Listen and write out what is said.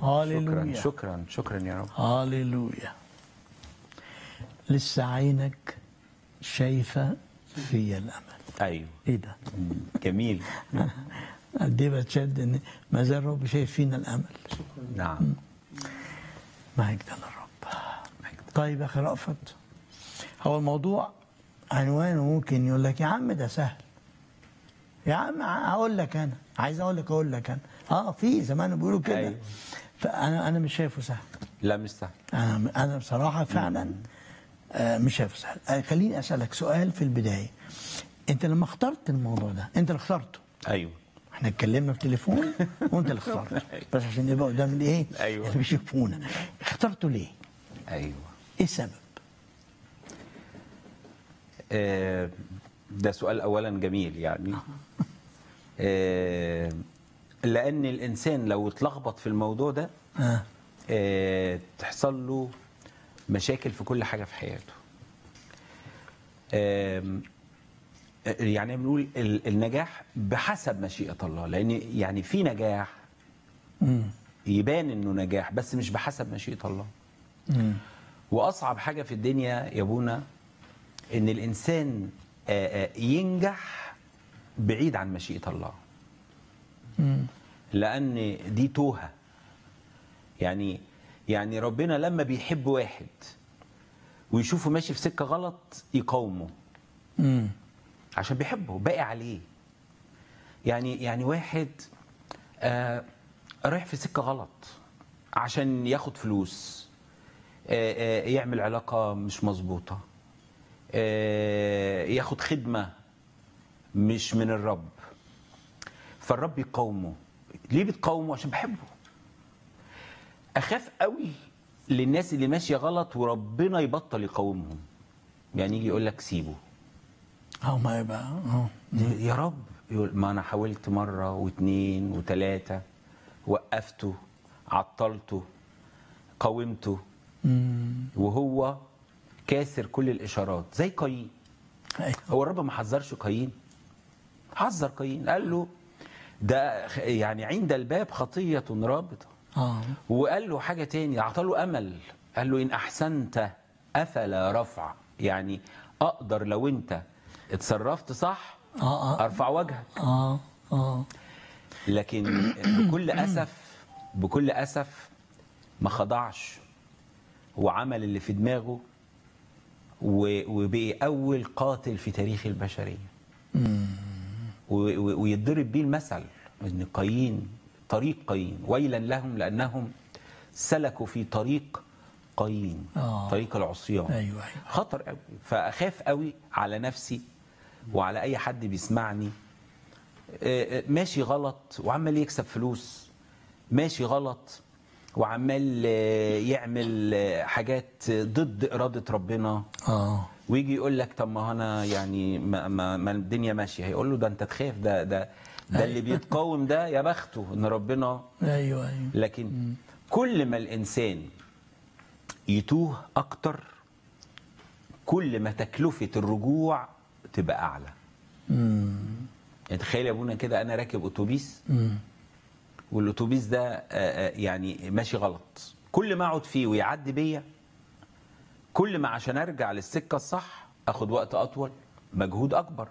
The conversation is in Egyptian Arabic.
شكرا هاليلويا شكرا شكرا يا رب هاليلويا لسه عينك شايفة في الأمل ايوه إيه ده؟ جميل قد إيه بتشد إن ما زال الرب شايف فينا الأمل نعم مجد للرب طيب يا أخي رأفت هو الموضوع عنوانه ممكن يقول لك يا عم ده سهل يا عم هقول لك أنا عايز أقول لك أقول لك أنا أه في زمان بيقولوا كده أيوة. فأنا أنا مش شايفه سهل لا مش سهل انا انا بصراحه فعلا آه، مش شايف سهل آه، خليني اسالك سؤال في البدايه انت لما اخترت الموضوع ده انت اللي اخترته ايوه احنا اتكلمنا في تليفون وانت اللي اخترته بس عشان يبقى قدام الايه أيوة. اللي بيشوفونا اخترته ليه ايوه ايه السبب آه، ده سؤال اولا جميل يعني آه، لان الانسان لو اتلخبط في الموضوع ده اه آه، تحصل له مشاكل في كل حاجه في حياته آم، آه، يعني بنقول ال- النجاح بحسب مشيئه الله لان يعني في نجاح امم يبان انه نجاح بس مش بحسب مشيئه الله امم واصعب حاجه في الدنيا يا ابونا ان الانسان آه، آه، ينجح بعيد عن مشيئه الله امم لان دي توهه يعني يعني ربنا لما بيحب واحد ويشوفه ماشي في سكه غلط يقاومه امم عشان بيحبه باقي عليه يعني يعني واحد آه رايح في سكه غلط عشان ياخد فلوس آه آه يعمل علاقه مش مظبوطه آه ياخد خدمه مش من الرب فالرب يقاومه ليه بتقاومه عشان بحبه اخاف قوي للناس اللي ماشيه غلط وربنا يبطل يقاومهم يعني يجي يقول لك سيبه اه ما يبقى اه يا رب يقول ما انا حاولت مره واثنين وثلاثه وقفته عطلته قاومته امم وهو كاسر كل الاشارات زي قايين أيوة. هو الرب ما حذرش قايين حذر قايين قال له ده خ- يعني عند الباب خطيه رابطه اه وقال له حاجه تاني اعطاله امل قال له ان احسنت افلا رفع يعني اقدر لو انت اتصرفت صح اه اه ارفع وجهك اه اه لكن بكل اسف بكل اسف ما خضعش وعمل اللي في دماغه و- وبقي اول قاتل في تاريخ البشريه و- و- ويتضرب بيه المثل ان قايين طريق قايين ويلا لهم لانهم سلكوا في طريق قايين آه. طريق العصيان ايوه ايوه خطر قوي فاخاف قوي على نفسي وعلى اي حد بيسمعني آه، آه، ماشي غلط وعمال يكسب فلوس ماشي غلط وعمال آه، يعمل آه، حاجات ضد إرادة ربنا اه ويجي يقول لك طب ما انا يعني ما, ما, ما الدنيا ماشيه هيقول له ده انت تخاف ده ده ده اللي بيتقاوم ده يا بخته ان ربنا ايوه ايوه لكن كل ما الانسان يتوه اكتر كل ما تكلفه الرجوع تبقى اعلى امم يعني تخيل يا ابونا كده انا راكب اتوبيس امم والاتوبيس ده آه، آه، يعني ماشي غلط كل ما اقعد فيه ويعدي بيا كل ما عشان ارجع للسكه الصح اخد وقت اطول مجهود اكبر